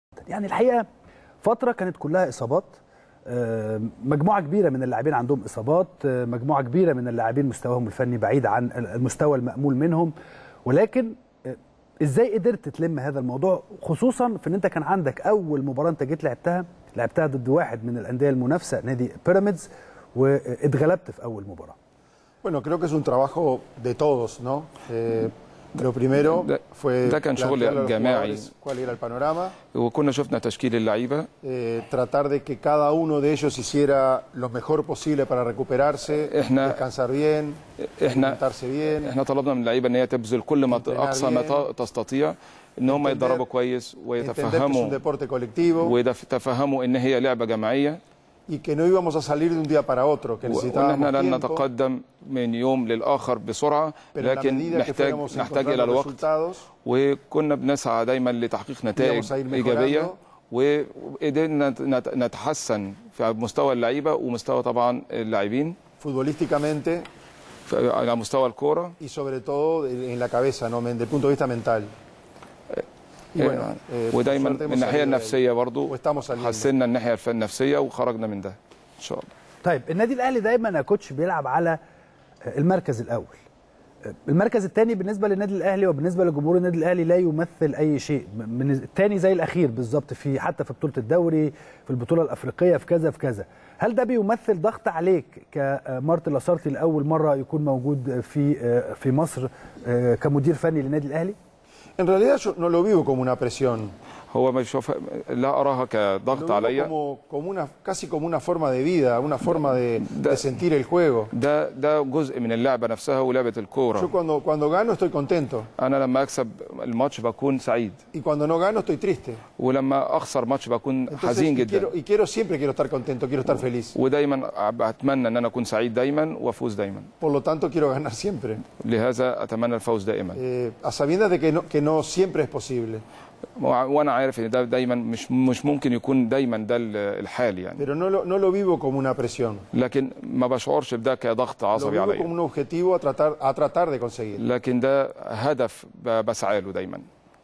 يعني الحقيقه فتره كانت كلها اصابات آه، مجموعه كبيره من اللاعبين عندهم اصابات آه، مجموعه كبيره من اللاعبين مستواهم الفني بعيد عن المستوى المامول منهم ولكن آه، ازاي قدرت تلم هذا الموضوع خصوصا في ان انت كان عندك اول مباراه انت جيت لعبتها لعبتها ضد واحد من الانديه المنافسه نادي بيراميدز واتغلبت في اول مباراه Bueno, creo que es un trabajo de todos, ¿no? Eh, lo primero ده- fue ده كان شغل plantearle a los جماعي. jugadores cuál era el panorama, وكنا شفنا تشكيل اللعيبه eh, tratar de que cada uno de ellos hiciera lo mejor posible para recuperarse, Eحنا- descansar bien, احنا alimentarse bien, احنا طلبنا من اللعيبه ان هي تبذل كل ما ت- اقصى ما ت- تستطيع ان هم Entender- يتدربوا كويس entender que es un ويتفهموا deporte colectivo ويتفهموا ان هي لعبه جماعيه y que no íbamos a salir de un día para otro, que وان necesitábamos احنا لن tiempo, نتقدم من يوم للاخر بسرعه pero en la لكن medida que نحتاج fuéramos نحتاج الى encontrando الوقت resultados, وكنا بنسعى دايما لتحقيق نتائج íbamos a ir ايجابيه mejorando. وقدرنا نت- نتحسن في مستوى اللعيبه ومستوى طبعا اللاعبين futbolísticamente في- على مستوى الكوره y sobre todo en la cabeza, ¿no? desde el punto de vista mental. Y bueno, eh, por ودايما suerte من hemos الناحيه salido de ahí. النفسيه برضو واستamos saliendo. حسنا الناحيه الف- النفسيه وخرجنا من ده ان شاء الله طيب النادي الاهلي دايما يا كوتش بيلعب على المركز الاول المركز الثاني بالنسبه للنادي الاهلي وبالنسبه لجمهور النادي الاهلي لا يمثل اي شيء من الثاني زي الاخير بالظبط في حتى في بطوله الدوري في البطوله الافريقيه في كذا في كذا هل ده بيمثل ضغط عليك كمارتن لاسارتي لاول مره يكون موجود في في مصر كمدير فني للنادي الاهلي En realidad yo no lo vivo como una presión, هو ما يشوف لا اراها lo كضغط vivo عليا como, como una, casi como una forma de vida, una forma de, de sentir el juego. ده ده جزء من اللعبه نفسها ولعبه Yo الكوره cuando, cuando gano estoy contento انا لما اكسب الماتش بكون سعيد y cuando no gano estoy triste. ولما اخسر ماتش بكون Entonces, حزين y جدا quiero, y quiero siempre quiero estar contento, quiero estar feliz. ودايما اتمنى ان انا اكون سعيد دايما وافوز دايما Por lo tanto quiero ganar siempre, لهذا اتمنى الفوز دائما eh, a sabiendas de que no, que no siempre es posible. وانا عارف ان ده دايما مش مش ممكن يكون دايما ده الحال يعني Pero no lo, no lo vivo como una presión. لكن ما بشعرش بده كضغط Lo عصبي vivo como عليا un objetivo a tratar, a tratar de conseguir. لكن ده هدف ب- بسعى له دايما